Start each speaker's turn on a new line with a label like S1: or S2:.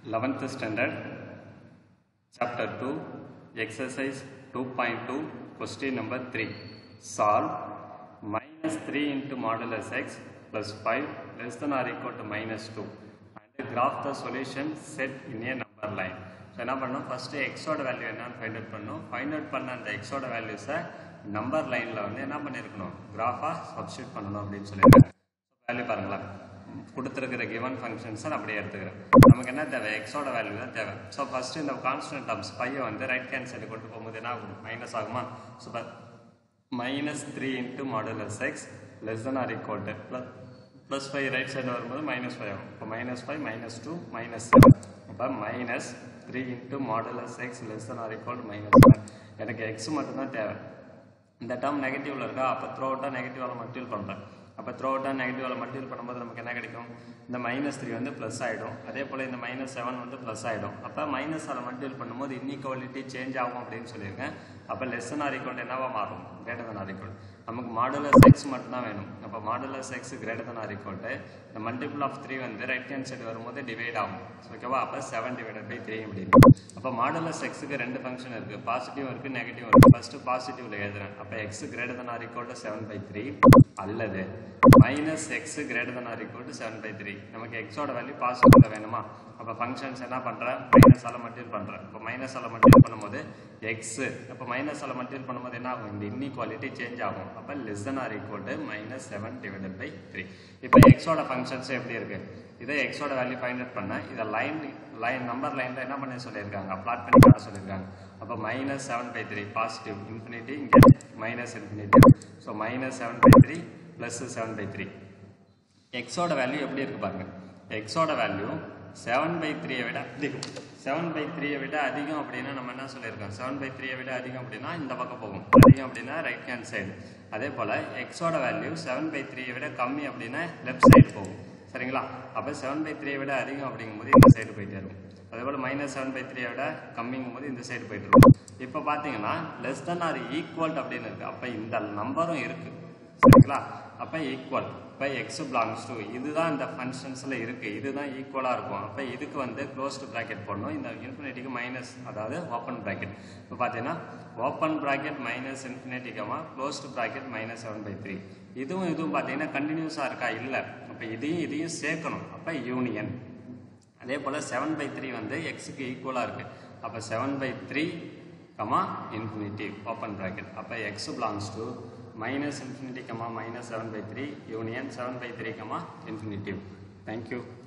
S1: 11th standard chapter 2 exercise 2.2 question number 3 solve minus 3 into modulus x plus 5 less than or equal to minus 2 and graph the solution set in a number line so என்ன பண்ணோம் first எக்ஸோட value என்னன்னு find out பண்ணோம் find out பண்ண அந்த எக்ஸோட வேல்யூஸை number லைனில் வந்து என்ன பண்ணியிருக்கணும் கிராஃபாக சப்ஸ்டியூட் பண்ணணும் அப்படின்னு சொல்லியிருக்காங்க வேல்யூ பாருங்களேன் கொடுத்துருக்கிற கிவன் ஃபங்க்ஷன்ஸை நான் அப்படியே எடுத்துக்கிறேன் நமக்கு என்ன தேவை எக்ஸோட வேல்யூ தான் தேவை ஸோ ஃபஸ்ட்டு இந்த கான்ஸ்டன்ட் டம்ஸ் பையை வந்து ரைட் ஹேண்ட் சைடு கொண்டு போகும்போது என்ன ஆகும் மைனஸ் ஆகுமா so minus three into modulus x less than or equal to plus plus five right side வரும்போது மைனஸ் ஃபைவ் ஆகும் இப்போ minus five minus two minus seven அப்போ minus three into modulus x less than or equal to minus seven எனக்கு x மட்டும்தான் தேவை இந்த term நெகட்டிவ்ல இருக்கா அப்போ த்ரோ அவுட்டாக நெகட்டிவால் மல்டிபிள் பண்ணுறேன் அப்போ த்ரோ அவுட்டாக நெகட்டிவால் மல்டிபிள் பண்ணும்போது நமக்கு என்ன கிடைக்கும் இந்த மைனஸ் த்ரீ வந்து ப்ளஸ் ஆகிடும் அதே போல் இந்த மைனஸ் செவன் வந்து ப்ளஸ் ஆகிடும் அப்போ மைனஸால் மல்டிபிள் பண்ணும்போது இன்இக்வாலிட்டி சேஞ்ச் ஆகும் அப்படின்னு சொல்லியிருக்கேன் அப்போ லெஸ் தன் ஆர் ஈக்குவல் என்னவா மாறும் கிரேட்டர் தன் ஆர் ஈக்குவல் நமக்கு மாடுலஸ் எக்ஸ் மட்டும் தான் வேணும் அப்போ modulus x greater than or equal இந்த மல்டிபிள் ஆஃப் த்ரீ வந்து ரைட் ஹேண்ட் சைடு வரும்போது டிவைட் ஆகும் ஓகேவா அப்போ செவன் டிவைடட் பை த்ரீ அப்படின்னு அப்போ மாடுலஸ் எக்ஸுக்கு ரெண்டு ஃபங்க்ஷன் இருக்குது பாசிட்டிவ் இருக்குது நெகட்டிவ் இருக்குது ஃபஸ்ட்டு பாசிட்டிவ்ல எழுதுறேன் அப்போ x greater than or equal to seven by three அல்லது minus x greater than or equal to seven by three நமக்கு எக்ஸோட வேல்யூ பாசிட்டிவ்ல வேணுமா அப்போ ஃபங்க்ஷன்ஸ் என்ன பண்ணுறேன் மைனஸால் மல்டிபிள் பண்ணுறேன் இப்போ மைனஸால் மல்டிபிள் பண்ணும்போது எக்ஸ் இப்போ மைனஸால் மல்டிபிள் பண்ணும்போது என்ன ஆகும் இந்த இன்இக்வாலிட்டி சேஞ்ச் ஆகும் அப்போ less than or equal to minus seven divided by three இப்போ எக்ஸோட ஃபங்க்ஷன்ஸ் எப்படி இருக்கு இதை எக்ஸோட வேல்யூ ஃபைண்ட் அவுட் பண்ண இதை லைன் லைன் நம்பர் லைனில் என்ன பண்ண சொல்லியிருக்காங்க பிளாட் பண்ணி காட்ட சொல்லியிருக்காங்க அப்போ minus seven by three positive infinity இங்கே minus infinity so minus seven by three plus seven by three எக்ஸோட வேல்யூ எப்படி இருக்கு பாருங்க எக்ஸோட வேல்யூ செவன் பை த்ரீயை விட அதிகம் செவன் பை த்ரீயை விட அதிகம் அப்படின்னா நம்ம என்ன சொல்லியிருக்கோம் செவன் பை த்ரீயை விட அதிகம் அப்படின்னா இந்த பக்கம் போகும் அதிகம் அப்படின்னா ரைட் ஹேண்ட் சைடு அதே போல் எக்ஸோட வேல்யூ செவன் பை த்ரீயை விட கம்மி அப்படின்னா லெஃப்ட் சைடு போகும் சரிங்களா அப்போ செவன் பை த்ரீயை விட அதிகம் அப்படிங்கும்போது இந்த சைடு போயிட்டே இருக்கும் அதே போல் மைனஸ் செவன் பை த்ரீயை விட கம்மிங்கும் போது இந்த சைடு போயிட்டு இருக்கும் இப்போ பார்த்தீங்கன்னா லெஸ் தென் ஆர் ஈக்குவல் அப்படின்னு இருக்கு அப்போ இந்த நம்பரும் இருக்கு சரிங்களா அப்போ ஈக்குவல் இப்போ எக்ஸ் பிலாங்ஸ் டு இதுதான் இந்த ஃபங்க்ஷன்ஸில் இருக்குது இதுதான் ஈக்குவலாக இருக்கும் அப்போ இதுக்கு வந்து க்ளோஸ்டு ப்ராக்கெட் போடணும் இந்த இன்ஃபினிட்டிக்கு மைனஸ் அதாவது ஓப்பன் ப்ராக்கெட் இப்போ பார்த்தீங்கன்னா ஓப்பன் ப்ராக்கெட் மைனஸ் இன்ஃபினிட்டிக்கமா closed bracket minus seven by three இதுவும் இதுவும் பார்த்தீங்கன்னா கண்டினியூஸாக இருக்கா இல்லை அப்போ இதையும் இதையும் சேர்க்கணும் அப்போ யூனியன் அதே போல் செவன் பை த்ரீ வந்து எக்ஸுக்கு ஈக்குவலாக இருக்குது அப்போ seven by three comma infinity open bracket அப்போ x belongs to minus infinity comma minus 7 by 3 union 7 by 3 comma infinitive thank you